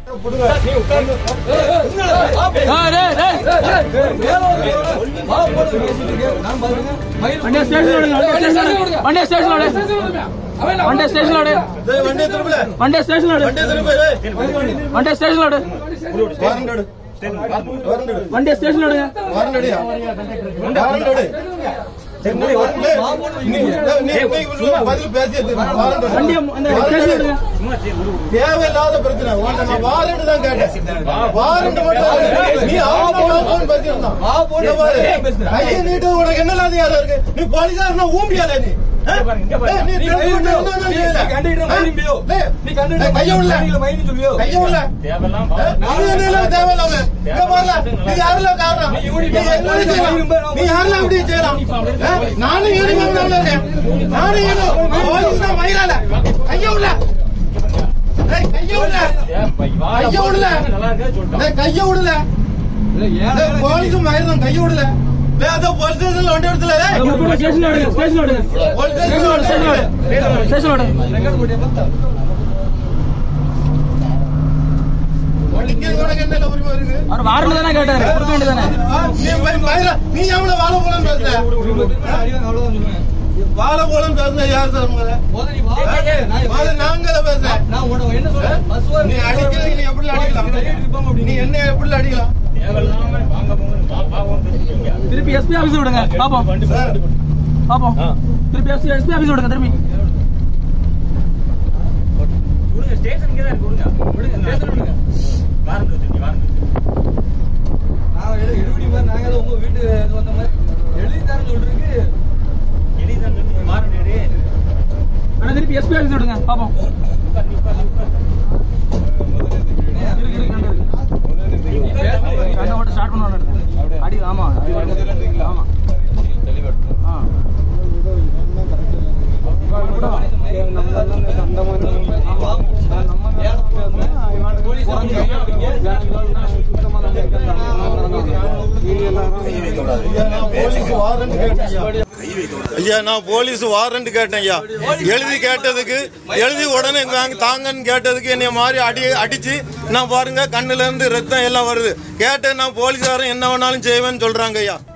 வண்டியை ஸ்டேஷன்ல விடுங்க வண்டியை ஸ்டேஷன்ல விடுங்க வண்டியை ஸ்டேஷன்ல விடு வண்டியை ஸ்டேஷன்ல விடு வண்டியை ஸ்டேஷன்ல விடு வண்டியை ஸ்டேஷன்ல விடு வண்டியை ஸ்டேஷன்ல விடுங்க வண்டியை அந்த ஸ்டேஷன்ல விடுங்க தேவையில்லாத பிரச்சனை உன்னை நான் வாரண்ட் தான் கேட்டேன் வாரண்ட் மட்டும் இல்ல. நீ அவன் பேசியிருந்தான் கையை நீட்டு உனக்கு என்ன அதிகாரம் இருக்கு நீ போலீஸார் ஊம்பியால நீ ஆ? ஏய், நீ திருப்பி விட்டு இன்னொன்னு செய்யல. ஆ? ஏய், ஏய், கையை விடல. கையை விடல. அது என்ன இல்ல தேவையில்லாம. இங்க பாருல, நீ யாருல காரணம்? நீ என்ன செய்யலாம்? நீ யாருல இப்படி செய்யலாம்? ஆ? நானும் யூனிஃபார்ம் தான் இருக்கேன். நானும் யூனிஃபார்ம். போலீஸ் தான் மயிலால. கையை விடல. ஏய், கையை விடல. கையை விடல. ஏய், கையை விடல. ஏய், போலீஸும் மயிரும் கையை விடல. ஏய், அதான் போலீஸ் ஸ்டேஷன்ல வண்டி எடுத்துல ஸ்டேஷன்ல விடுங்க ஸ்டேஷன்ல விடுங்க போலீஸ் ஸ்டேஷன்ல வண்டி ஸ்டேஷன்ல எடுத்துல. விடு ஸ்டேஷன்ல விடு வண்டிக்கு உனக்கு என்ன உரிமை இருக்கு அவர் வாரண்ட் தானே கேட்டாரு கொடுக்க வேண்டியதானே ஆ, நீ ம- மயிலா, நீ எவ்வளவு வாழ போலம் பேசுற வாழ போலம் பேசுன யார் சார் முதல்ல முதல்ல நாங்கள பேசுறேன் நீ அடிக்கிறது நீ எப்படி அடிக்கலாம் நீ என்ன எப்படி அடிக்கலாம் திருப்பி எஸ்பி ஆபீஸ் விடுங்க பாப்போம் பாப்போம் திருப்பி எஸ்பி எஸ்பி ஆபீஸ் விடுங்க திரும்பி ஆனா திருப்பி எஸ்பி ஆபீஸ் விடுங்க பாப்போம் இருக்கு, இருக்கு, கண்டு இருக்கு. கண்ணை போட்டு ஸ்டார்ட் பண்ணுவாங்க அடி ஆமா அடி ஆமா ஆ போலீஸ் வாரண்ட் கேட்டேன் ஐயா நான் போலீஸ் வாரண்ட் கேட்டேன் ஐயா எழுதி கேட்டதுக்கு எழுதி உடனே வாங்க தாங்கன்னு கேட்டதுக்கு என்னைய மாதிரி அடி அடிச்சு நான் பாருங்க கண்ணுல இருந்து ரத்தம் எல்லாம் வருது கேட்டேன் நான் போலீஸ்காரன் என்ன வேணாலும் செய்வேன்னு சொல்றாங்க ஐயா